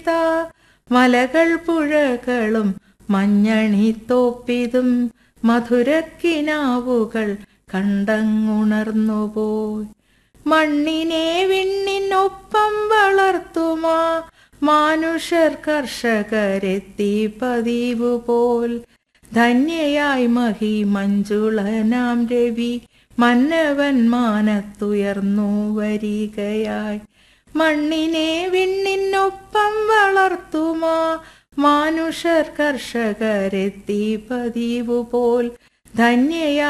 മഹിമകളിതാ മലകൾ പുഴകളും മഞ്ഞണി തോപ്പിതും മധുരക്കിനാവുകൾ കണ്ടങ്ങുണർന്നുപോയി മണ്ണിനെ വിണ്ണിനൊപ്പം വളർത്തുമാ മാനുഷർ കർഷകരെത്തി പതിവു പോൽ ധന്യയായി മഹി മഞ്ജുളനാം രവി മന്നവൻ മാനത്തുയർന്നു വരികയായി മണ്ണിനെ വിണ്ണിനൊപ്പം വളർത്തുമാ മാനുഷർ കർഷകരെത്തി പതിവു പോൽ ധന്യയായി